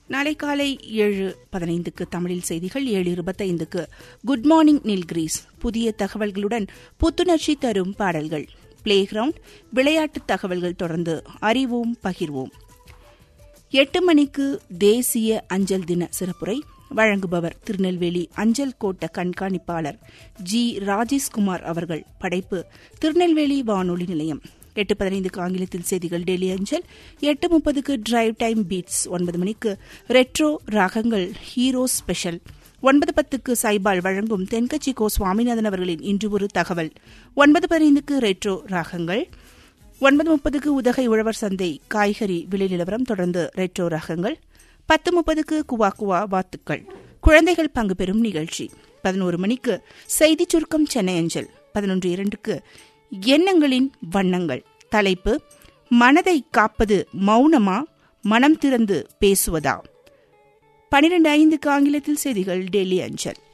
நாளை காலை ஏழு பதினைந்துக்கு தமிழில் செய்திகள் ஏழு இருபத்தைந்துக்கு குட் மார்னிங் நில்கிரீஸ் புதிய தகவல்களுடன் புத்துணர்ச்சி தரும் பாடல்கள் பிளே கிரவுண்ட் விளையாட்டு தகவல்கள் தொடர்ந்து அறிவோம் பகிர்வோம் எட்டு மணிக்கு தேசிய அஞ்சல் தின சிறப்புரை வழங்குபவர் திருநெல்வேலி அஞ்சல் கோட்ட கண்காணிப்பாளர் ஜி ராஜேஷ்குமார் அவர்கள் படைப்பு திருநெல்வேலி வானொலி நிலையம் எட்டு பதினைந்துக்கு ஆங்கிலத்தில் செய்திகள் டெய்லி அஞ்சல் எட்டு முப்பதுக்கு டிரைவ் டைம் பீட்ஸ் ஒன்பது மணிக்கு ரெட்ரோ ராகங்கள் ஹீரோ ஸ்பெஷல் ஒன்பது பத்துக்கு சைபால் வழங்கும் தென்கட்சி கோ சுவாமிநாதன் அவர்களின் இன்று ஒரு தகவல் ஒன்பது பதினைந்துக்கு ரெட்ரோ ராகங்கள் ஒன்பது முப்பதுக்கு உதகை உழவர் சந்தை காய்கறி விலை நிலவரம் தொடர்ந்து ரெட்ரோ ரகங்கள் பத்து முப்பதுக்கு குவா குவா வாத்துக்கள் குழந்தைகள் பங்கு பெறும் நிகழ்ச்சி பதினோரு மணிக்கு செய்தி சுருக்கம் சென்னை அஞ்சல் பதினொன்று இரண்டுக்கு எண்ணங்களின் வண்ணங்கள் தலைப்பு மனதை காப்பது மௌனமா மனம் திறந்து பேசுவதா பனிரெண்டு ஐந்துக்கு ஆங்கிலத்தில் செய்திகள் டெல்லி அஞ்சல்